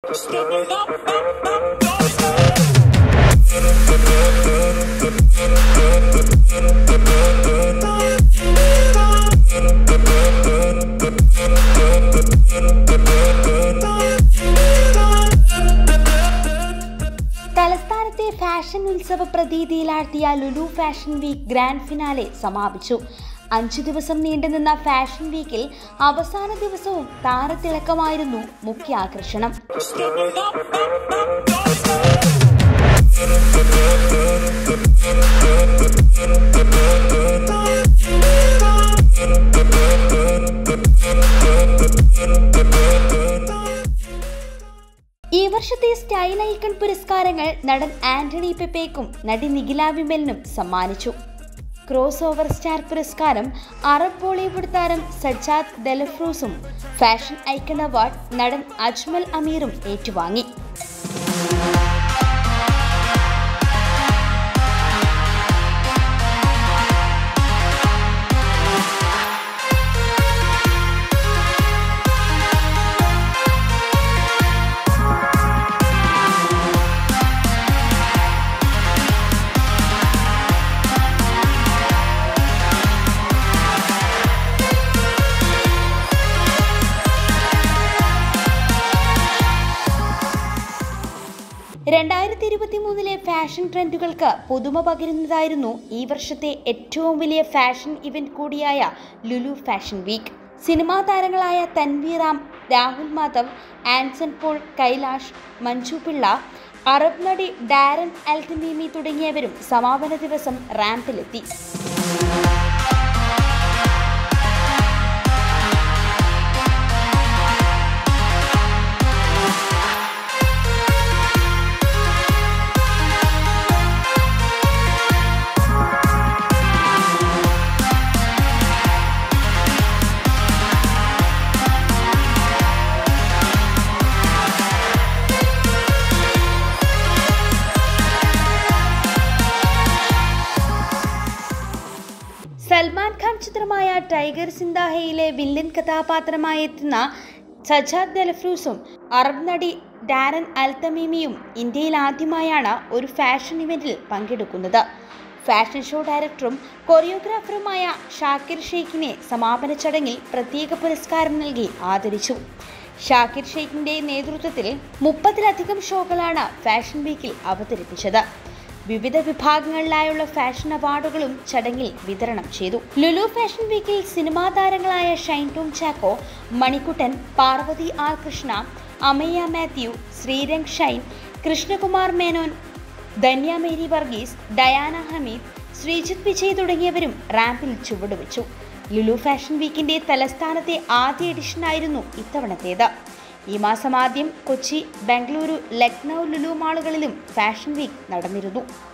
തലസ്ഥാനത്തെ ഫാഷൻ ഉത്സവ പ്രതീതിയിലാഴ്ത്തിയ Lulu fashion week grand finale സമാപിച്ചു അഞ്ചു ദിവസം നീണ്ടുനിന്ന ഫാഷൻ വീക്കിൽ അവസാന ദിവസവും താരത്തിളക്കമായിരുന്നു മുഖ്യ ആകർഷണം ഈ വർഷത്തെ സ്റ്റൈൽ ഐക്കൺ പുരസ്കാരങ്ങൾ നടൻ ആന്റണി പെപ്പേക്കും നടി നിഖില വിമലിനും സമ്മാനിച്ചു ക്രോസ് ഓവർ സ്റ്റാർ പുരസ്കാരം അറബ് ബോളിവുഡ് താരം സജ്ജാദ് ദലഫ്രൂസും ഫാഷൻ ഐക്കൺ അവാർഡ് നടൻ അജ്മൽ അമീറും ഏറ്റുവാങ്ങി രണ്ടായിരത്തി ഇരുപത്തി മൂന്നിലെ ഫാഷൻ ട്രെൻഡുകൾക്ക് പുതുമ പകരുന്നതായിരുന്നു ഈ വർഷത്തെ ഏറ്റവും വലിയ ഫാഷൻ ഇവന്റ് കൂടിയായ ലുലു ഫാഷൻ വീക്ക് സിനിമാ താരങ്ങളായ തൻവീർ റാം രാഹുൽ മാധവ് ആൻസൺ പോൾ കൈലാഷ് മഞ്ജു പിള്ള അറബ് നടി ഡാരൻ അൽത്തമീമി തുടങ്ങിയവരും സമാപന ദിവസം റാമ്പിലെത്തി സൽമാൻ ഖാൻ ചിത്രമായ ടൈഗർ സിന്ദാഹയിലെ വില്ലൻ കഥാപാത്രമായി എത്തുന്ന സജാദ് ദലഫ്രൂസും അറബ് നടി ഡാരൻ അൽത്തമീമിയും ഇന്ത്യയിൽ ആദ്യമായാണ് ഒരു ഫാഷൻ ഇവന്റിൽ പങ്കെടുക്കുന്നത് ഫാഷൻ ഷോ ഡയറക്ടറും കൊറിയോഗ്രാഫറുമായ ഷാക്കിർ ഷെയ്ഖിനെ സമാപന ചടങ്ങിൽ പ്രത്യേക പുരസ്കാരം നൽകി ആദരിച്ചു ഷാക്കിർ ഷെയ്ഖിന്റെ നേതൃത്വത്തിൽ മുപ്പതിലധികം ഷോകളാണ് ഫാഷൻ വീക്കിൽ അവതരിപ്പിച്ചത് വിവിധ വിഭാഗങ്ങളിലായുള്ള ഫാഷൻ അവാർഡുകളും ചടങ്ങിൽ വിതരണം ചെയ്തു ലുലു ഫാഷൻ വീക്കിൽ സിനിമാ താരങ്ങളായ ഷൈൻ ടോം ചാക്കോ മണിക്കുട്ടൻ പാർവതി ആർ കൃഷ്ണ അമയ്യ മാത്യു ശ്രീരംഗ് ഷൈൻ കൃഷ്ണകുമാർ മേനോൻ ധന്യ മേരി വർഗീസ് ഡയാന ഹമീദ് ശ്രീജിത്ത് വിജയ് തുടങ്ങിയവരും റാമ്പിൽ ചുവടുവെച്ചു ലുലു ഫാഷൻ വീക്കിന്റെ തലസ്ഥാനത്തെ ആദ്യ എഡിഷനായിരുന്നു ഇത്തവണത്തേത് ഈ മാസം ആദ്യം കൊച്ചി ബംഗളൂരു ലക്നൗ ലുലു മാളുകളിലും ഫാഷൻ വീക്ക് നടന്നിരുന്നു